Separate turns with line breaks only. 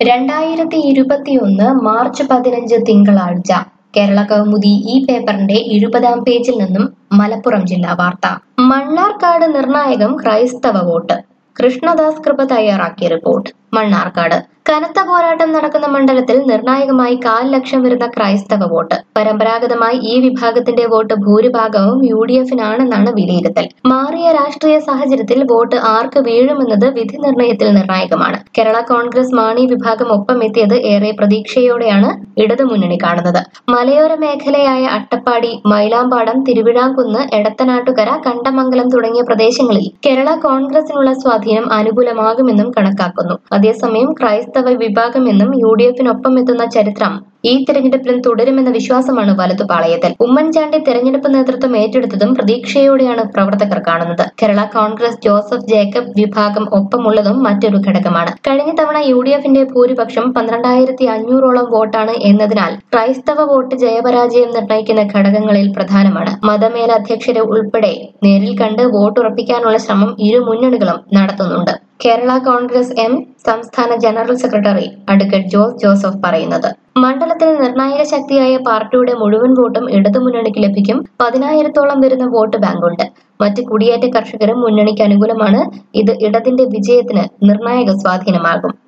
രണ്ടായിരത്തി ഇരുപത്തിയൊന്ന് മാർച്ച് പതിനഞ്ച് തിങ്കളാഴ്ച കേരള കൗമുദി ഈ പേപ്പറിന്റെ ഇരുപതാം പേജിൽ നിന്നും മലപ്പുറം ജില്ലാ വാർത്ത മണ്ണാർക്കാട് നിർണായകം ക്രൈസ്തവ വോട്ട് കൃഷ്ണദാസ് കൃപ തയ്യാറാക്കിയ റിപ്പോർട്ട് മണ്ണാർക്കാട് കനത്ത പോരാട്ടം നടക്കുന്ന മണ്ഡലത്തിൽ നിർണായകമായി കാൽ ലക്ഷം വരുന്ന ക്രൈസ്തവ വോട്ട് പരമ്പരാഗതമായി ഈ വിഭാഗത്തിന്റെ വോട്ട് ഭൂരിഭാഗവും യു ഡി എഫിനാണെന്നാണ് വിലയിരുത്തൽ മാറിയ രാഷ്ട്രീയ സാഹചര്യത്തിൽ വോട്ട് ആർക്ക് വീഴുമെന്നത് വിധി നിർണയത്തിൽ നിർണായകമാണ് കേരള കോൺഗ്രസ് മാണി വിഭാഗം ഒപ്പമെത്തിയത് ഏറെ പ്രതീക്ഷയോടെയാണ് ഇടതുമുന്നണി കാണുന്നത് മലയോര മേഖലയായ അട്ടപ്പാടി മൈലാമ്പാടം തിരുവിഴാംകുന്ന് എടത്തനാട്ടുകര കണ്ടമംഗലം തുടങ്ങിയ പ്രദേശങ്ങളിൽ കേരള കോൺഗ്രസിനുള്ള സ്വാധീനം അനുകൂലമാകുമെന്നും കണക്കാക്കുന്നു അതേസമയം ക്രൈസ്തവ വിഭാഗമെന്നും യു ഡി എഫിനൊപ്പം എത്തുന്ന ചരിത്രം ഈ തെരഞ്ഞെടുപ്പിലും തുടരുമെന്ന വിശ്വാസമാണ് വലതുപാളയത്തിൽ ഉമ്മൻചാണ്ടി തെരഞ്ഞെടുപ്പ് നേതൃത്വം ഏറ്റെടുത്തതും പ്രതീക്ഷയോടെയാണ് പ്രവർത്തകർ കാണുന്നത് കേരള കോൺഗ്രസ് ജോസഫ് ജേക്കബ് വിഭാഗം ഒപ്പമുള്ളതും മറ്റൊരു ഘടകമാണ് കഴിഞ്ഞ തവണ യു ഡി എഫിന്റെ ഭൂരിപക്ഷം പന്ത്രണ്ടായിരത്തി അഞ്ഞൂറോളം വോട്ടാണ് എന്നതിനാൽ ക്രൈസ്തവ വോട്ട് ജയപരാജയം നിർണ്ണയിക്കുന്ന ഘടകങ്ങളിൽ പ്രധാനമാണ് മതമേലധ്യക്ഷരെ ഉൾപ്പെടെ നേരിൽ കണ്ട് വോട്ടുറപ്പിക്കാനുള്ള ശ്രമം ഇരു മുന്നണികളും നടത്തുന്നുണ്ട് കേരള കോൺഗ്രസ് എം സംസ്ഥാന general secretary advocate Jose Joseph പറയുന്നത് മണ്ഡലത്തിൽ നിർണായക ശക്തിയായ പാർട്ടിയുടെ മുഴുവൻ വോട്ടും ഇടതുമുന്നണിക്ക് ലഭിക്കും പതിനായിരത്തോളം വരുന്ന വോട്ട് ബാങ്കുണ്ട് മറ്റ് കുടിയേറ്റ കർഷകരും മുന്നണിക്ക് അനുകൂലമാണ് ഇത് ഇടതിന്റെ വിജയത്തിന് നിർണായക സ്വാധീനമാകും